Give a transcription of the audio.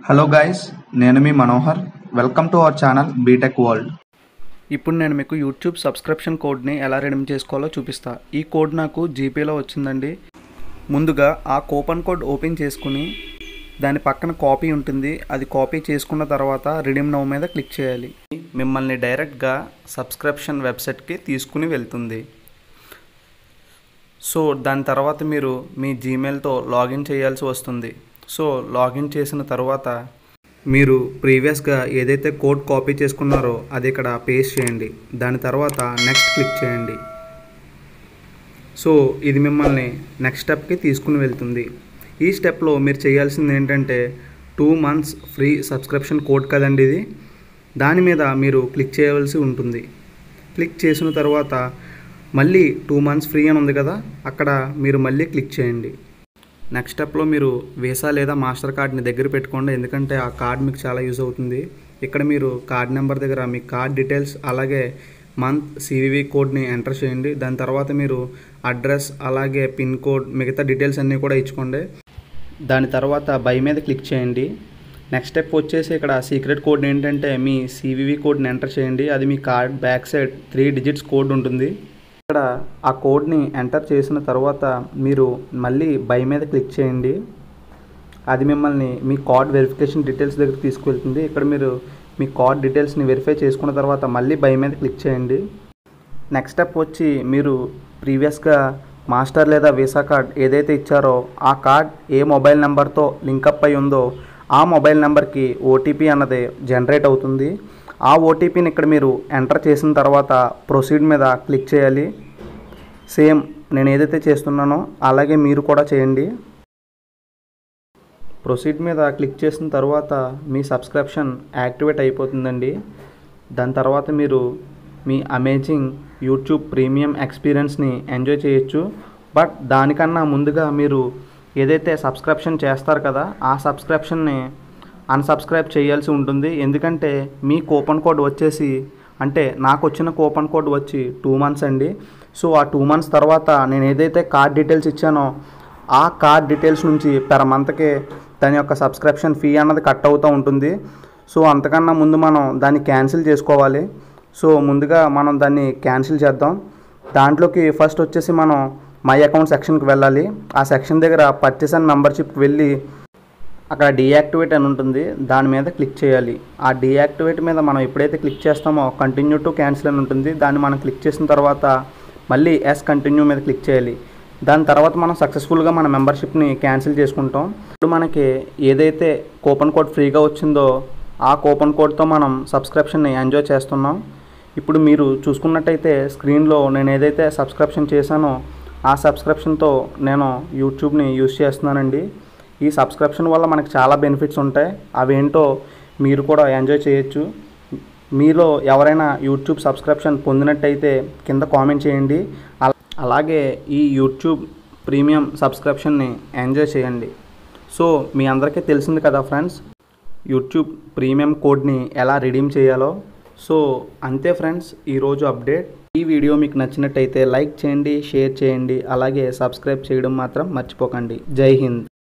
hello guys నేను మీ Manohar welcome to our channel B Tech world ఇప్పుడు నేను మీకు యూట్యూబ్ సబ్స్క్రిప్షన్ కోడ్ని ఎలా రెడీమ్ చేసుకోవాలో చూపిస్తా ఈ కోడ్ నాకు జీపేలో వచ్చిందండి ముందుగా ఆ కూపన్ కోడ్ ఓపెన్ చేసుకుని దాని పక్కన కాపీ ఉంటుంది అది కాపీ చేసుకున్న తర్వాత రిడీమ్ నౌ మీద క్లిక్ చేయాలి మిమ్మల్ని డైరెక్ట్గా సబ్స్క్రిప్షన్ వెబ్సైట్కి తీసుకుని వెళ్తుంది సో దాని తర్వాత మీరు మీ జీమెయిల్తో లాగిన్ చేయాల్సి వస్తుంది సో లాగిన్ చేసిన తర్వాత మీరు ప్రీవియస్గా ఏదైతే కోడ్ కాపీ చేసుకున్నారో అది ఇక్కడ పేస్ట్ చేయండి దాని తర్వాత నెక్స్ట్ క్లిక్ చేయండి సో ఇది మిమ్మల్ని నెక్స్ట్ స్టెప్కి తీసుకుని వెళ్తుంది ఈ స్టెప్లో మీరు చేయాల్సింది ఏంటంటే two months free subscription code కదండి ఇది దాని మీద మీరు క్లిక్ చేయవలసి ఉంటుంది క్లిక్ చేసిన తర్వాత మళ్ళీ టూ మంత్స్ ఫ్రీ అని ఉంది కదా అక్కడ మీరు మళ్ళీ క్లిక్ చేయండి నెక్స్ట్ స్టెప్లో మీరు వీసా లేదా మాస్టర్ కార్డ్ని దగ్గర పెట్టుకోండి ఎందుకంటే ఆ కార్డ్ మీకు చాలా యూజ్ అవుతుంది ఇక్కడ మీరు కార్డ్ నెంబర్ దగ్గర మీ కార్డ్ డీటెయిల్స్ అలాగే మంత్ సివివి కోడ్ని ఎంటర్ చేయండి దాని తర్వాత మీరు అడ్రస్ అలాగే పిన్ కోడ్ మిగతా డీటెయిల్స్ అన్నీ కూడా ఇచ్చుకోండి దాని తర్వాత బై మీద క్లిక్ చేయండి నెక్స్ట్ స్టెప్ వచ్చేసి ఇక్కడ సీక్రెట్ కోడ్ ఏంటంటే మీ సివివి కోడ్ని ఎంటర్ చేయండి అది మీ card back side three digits code ఉంటుంది ఇక్కడ ఆ కోడ్ని ఎంటర్ చేసిన తర్వాత మీరు మళ్ళీ బై మీద క్లిక్ చేయండి అది మిమ్మల్ని మీ కార్డ్ వెరిఫికేషన్ డీటెయిల్స్ దగ్గర తీసుకువెళ్తుంది ఇక్కడ మీరు మీ కార్డ్ డీటెయిల్స్ని వెరిఫై చేసుకున్న తర్వాత మళ్ళీ బై మీద క్లిక్ చేయండి నెక్స్ట్ స్టెప్ వచ్చి మీరు ప్రీవియస్గా మాస్టర్ లేదా వీసా కార్డ్ ఏదైతే ఇచ్చారో ఆ కార్డ్ ఏ మొబైల్ నెంబర్తో లింకప్ అయి ఉందో ఆ మొబైల్ నెంబర్కి ఓటీపీ అన్నది జనరేట్ అవుతుంది ఆ ఓటీపీని ఇక్కడ మీరు ఎంటర్ చేసిన తర్వాత ప్రొసీడ్ మీద క్లిక్ చేయాలి సేమ్ నేను ఏదైతే చేస్తున్నానో అలాగే మీరు కూడా చేయండి ప్రొసీడ్ మీద క్లిక్ చేసిన తర్వాత మీ సబ్స్క్రిప్షన్ యాక్టివేట్ అయిపోతుందండి దాని తర్వాత మీరు మీ అమేజింగ్ యూట్యూబ్ ప్రీమియం ఎక్స్పీరియన్స్ని ఎంజాయ్ చేయొచ్చు బట్ దానికన్నా ముందుగా మీరు ఏదైతే సబ్స్క్రిప్షన్ చేస్తారు కదా ఆ సబ్స్క్రిప్షన్ని అన్సబ్స్క్రైబ్ చేయాల్సి ఉంటుంది ఎందుకంటే మీ కూపన్ కోడ్ వచ్చేసి అంటే నాకు వచ్చిన కూపన్ కోడ్ వచ్చి టూ మంత్స్ అండి సో ఆ టూ మంత్స్ తర్వాత నేను ఏదైతే కార్డ్ డీటెయిల్స్ ఇచ్చానో ఆ కార్డ్ డీటెయిల్స్ నుంచి పెర్ మంత్కి దాని యొక్క సబ్స్క్రిప్షన్ ఫీ అన్నది కట్ అవుతూ ఉంటుంది సో అంతకన్నా ముందు మనం దాన్ని క్యాన్సిల్ చేసుకోవాలి సో ముందుగా మనం దాన్ని క్యాన్సిల్ చేద్దాం దాంట్లోకి ఫస్ట్ వచ్చేసి మనం మై అకౌంట్ సెక్షన్కి వెళ్ళాలి ఆ సెక్షన్ దగ్గర పర్చేస్ అండ్ మెంబర్షిప్కి వెళ్ళి అక్కడ డీయాక్టివేట్ అని ఉంటుంది దాని మీద క్లిక్ చేయాలి ఆ డీయాక్టివేట్ మీద మనం ఎప్పుడైతే క్లిక్ చేస్తామో కంటిన్యూ టు క్యాన్సిల్ అని ఉంటుంది దాన్ని మనం క్లిక్ చేసిన తర్వాత మళ్ళీ ఎస్ కంటిన్యూ మీద క్లిక్ చేయాలి దాని తర్వాత మనం సక్సెస్ఫుల్గా మన మెంబర్షిప్ని క్యాన్సిల్ చేసుకుంటాం ఇప్పుడు మనకి ఏదైతే కూపన్ కోడ్ ఫ్రీగా వచ్చిందో ఆ కూపన్ కోడ్తో మనం సబ్స్క్రిప్షన్ని ఎంజాయ్ చేస్తున్నాం ఇప్పుడు మీరు చూసుకున్నట్టయితే స్క్రీన్లో నేను ఏదైతే సబ్స్క్రిప్షన్ చేశానో ఆ సబ్స్క్రిప్షన్తో నేను యూట్యూబ్ని యూస్ చేస్తున్నానండి ఈ సబ్స్క్రిప్షన్ వల్ల మనకు చాలా బెనిఫిట్స్ ఉంటాయి అవేంటో మీరు కూడా ఎంజాయ్ చేయొచ్చు మీలో ఎవరైనా యూట్యూబ్ సబ్స్క్రిప్షన్ పొందినట్టయితే కింద కామెంట్ చేయండి అల- అలాగే ఈ యూట్యూబ్ ప్రీమియం సబ్స్క్రిప్షన్ని ఎంజాయ్ చేయండి సో మీ అందరికీ తెలిసింది కదా ఫ్రెండ్స్ యూట్యూబ్ ప్రీమియం కోడ్ని ఎలా రిడీమ్ చేయాలో సో అంతే ఫ్రెండ్స్ ఈరోజు అప్డేట్ ఈ వీడియో మీకు నచ్చినట్టయితే లైక్ చేయండి షేర్ చేయండి అలాగే సబ్స్క్రైబ్ చేయడం మాత్రం మర్చిపోకండి జై హింద్